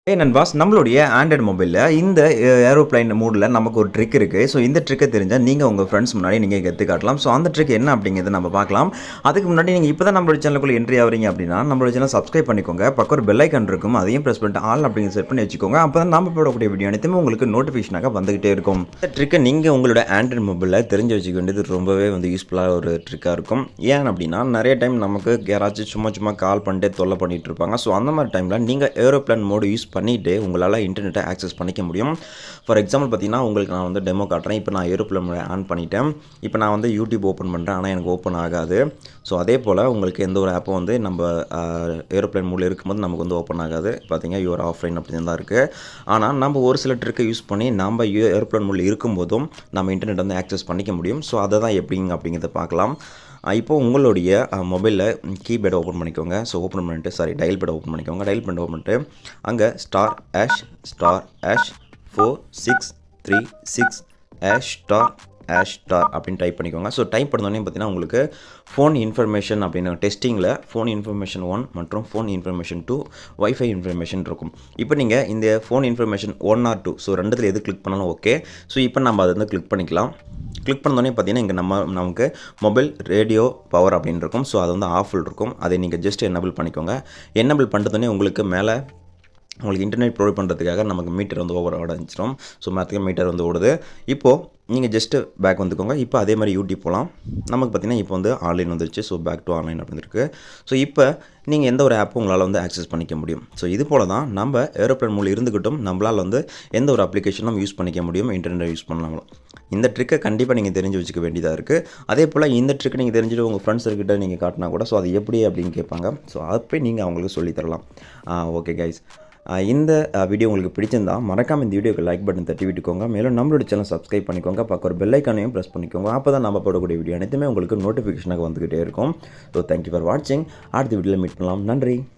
ஏ நண்பாஸ் நம்மளுடைய ஆண்ட்ராய்டு மொபைலில் இந்த ஏரோப்ளைன் மூடில் நமக்கு ஒரு ட்ரிக் இருக்குது ஸோ இந்த ட்ரிக்கை தெரிஞ்சால் நீங்கள் உங்கள் ஃப்ரெண்ட்ஸ் முன்னாடி நீங்கள் கற்று காட்டலாம் ஸோ அந்த ட்ரிக் என்ன அப்படிங்கிறத நம்ம பார்க்கலாம் அதுக்கு முன்னாடி நீங்கள் இப்போ தான் நம்மளோட சேனலுக்குள்ள என்ட்ரி ஆகிறீங்க அப்படின்னா நம்மளோட சேனல் சப்ஸ்கிரைப் பண்ணிக்கோங்க பக்கம் ஒரு பெல் ஐக்கன் இருக்கும் அதையும் ப்ரெஸ் பண்ணிட்டு ஆல் அப்படிங்கிற செட் பண்ணி வச்சுக்கோங்க அப்போ தான் நம்ம போடக்கூடிய வீடியோ அனைத்துமே உங்களுக்கு நோட்டிஃபிகேஷனாக வந்துகிட்டே இருக்கும் இந்த ட்ரிக்கை நீங்கள் உங்களோட ஆண்ட்ராய்டு மொபைலில் தெரிஞ்சு வச்சுக்க வேண்டியது ரொம்பவே வந்து யூஸ்ஃபுல்லாக ஒரு ட்ரிக்காக இருக்கும் ஏன் அப்படின்னா நிறைய டைம் நமக்கு யாராச்சும் சும்மா சும்மா கால் பண்ணிட்டு தொல்லை பண்ணிட்டு இருப்பாங்க ஸோ அந்த மாதிரி டைமில் நீங்கள் ஏரோப்ளேன் மோடு யூஸ் பண்ணிவிட்டு உங்களால் இன்டர்நெட்டை ஆக்சஸ் பண்ணிக்க முடியும் ஃபார் எக்ஸாம்பிள் பார்த்தீங்கன்னா உங்களுக்கு நான் வந்து டெமோ காட்டுறேன் இப்போ நான் ஏரோப்ளேன் மோட ஆன் பண்ணிட்டேன் இப்போ நான் வந்து யூடியூப் ஓப்பன் பண்ணுறேன் ஆனால் எனக்கு ஓப்பன் ஆகாது ஸோ அதே போல் உங்களுக்கு எந்த ஒரு ஆப்பும் வந்து நம்ம ஏரோப்ளேன் மூடில் இருக்கும்போது நமக்கு வந்து ஓப்பன் ஆகாது பார்த்தீங்கன்னா யுவர் ஆஃப்லைன் அப்படின்னு தான் இருக்குது ஆனால் நம்ம ஒரு சில ட்ரிக்கை யூஸ் பண்ணி நம்ம ஏரோப்ளேன் மூடில் இருக்கும்போதும் நம்ம இன்டர்நெட் வந்து ஆக்சஸ் பண்ணிக்க முடியும் ஸோ அதை தான் எப்படிங்க அப்படிங்கிறத பார்க்கலாம் இப்போ உங்களுடைய மொபைலில் கீபேடை ஓப்பன் பண்ணிக்கோங்க ஸோ ஓப்பன் பண்ணிட்டு சாரி டயல் பேடை ஓப்பன் பண்ணிக்கோங்க டயல் பேட் ஓப்பன் பண்ணிட்டு அங்கே star hash star hash four six three six hash star hash star அப்படின்னு டைப் பண்ணிக்கோங்க ஸோ டைப் பண்ணோடனே பார்த்தீங்கன்னா உங்களுக்கு ஃபோன் இன்ஃபர்மேஷன் அப்படின்னு டெஸ்டிங்கில் ஃபோன் இன்ஃபர்மேஷன் ஒன் மற்றும் phone information two wifi information இருக்கும் இப்போ நீங்கள் இந்த phone information one or two so ரெண்டுத்தில் எது கிளிக் பண்ணாலும் ஓகே ஸோ இப்போ நம்ம அதை வந்து கிளிக் பண்ணிக்கலாம் கிளிக் பண்ணோடனே பார்த்தீங்கன்னா இங்கே நம்ம நமக்கு மொபைல் ரேடியோ பவர் அப்படின்னு இருக்கும் ஸோ அது வந்து ஆஃபில் இருக்கும் அதை நீங்கள் ஜஸ்ட் என்னபிள் பண்ணிக்கோங்க என்னபிள் பண்ணுறதுனே உங்களுக்கு மேலே உங்களுக்கு இன்டர்நெட் ப்ரொவைட் பண்ணுறதுக்காக நமக்கு மீட்டர் வந்து ஓவர் அடைஞ்சிடும் ஸோ மேத்துக்கு மீட்டர் வந்து ஓடுது இப்போது நீங்கள் ஜஸ்ட்டு பேக் வந்துக்கோங்க இப்போ அதே மாதிரி யூடியூப் போகலாம் நமக்கு பார்த்தீங்கன்னா இப்போ வந்து ஆன்லைன் வந்துருச்சு ஸோ பேக் டு ஆன்லைன் அப்படின்னு இருக்குது ஸோ இப்போ நீங்கள் எந்த ஒரு ஆப்பும் உங்களால் வந்து ஆக்சஸ் பண்ணிக்க முடியும் ஸோ இது போல தான் நம்ம ஏரோப்ளேன் மூலம் இருந்துக்கிட்டும் நம்மளால் வந்து எந்த ஒரு அப்ளிகேஷனும் யூஸ் பண்ணிக்க முடியும் இன்டர்நெட் யூஸ் பண்ணலாம் இந்த ட்ரிக்கை கண்டிப்பாக நீங்கள் தெரிஞ்சு வச்சுக்க வேண்டியதாக இருக்குது அதே போல் இந்த ட்ரிக்கை நீங்கள் தெரிஞ்சுட்டு உங்கள் ஃப்ரெண்ட்ஸ்கிட்ட நீங்கள் காட்டினா கூட ஸோ அது எப்படி அப்படின்னு கேட்பாங்க ஸோ அப்போ நீங்கள் அவங்களுக்கு சொல்லித்தரலாம் ஓகே கைஸ் இந்த வீடியோ உங்களுக்கு பிடிச்சிருந்தா மறக்காமல் இந்த வீடியோக்கு லைக் பட்டன் தட்டி விட்டுக்கோங்க மேலும் நம்மளோட சேனல் சப்ஸ்கிரைப் பண்ணிக்கோங்க பக்கம் ஒரு பெல் ஐக்கானையும் ப்ரெஸ் பண்ணிக்கோங்க அப்போ தான் நம்ம போடக்கூடிய வீடியோ அனைத்துமே உங்களுக்கு நோட்டிஃபிகேஷனாக வந்துக்கிட்டே இருக்கும் ஸோ தேங்க்யூ ஃபார் வாட்சிங் அடுத்த வீடியோவில் மீட் பண்ணலாம் நன்றி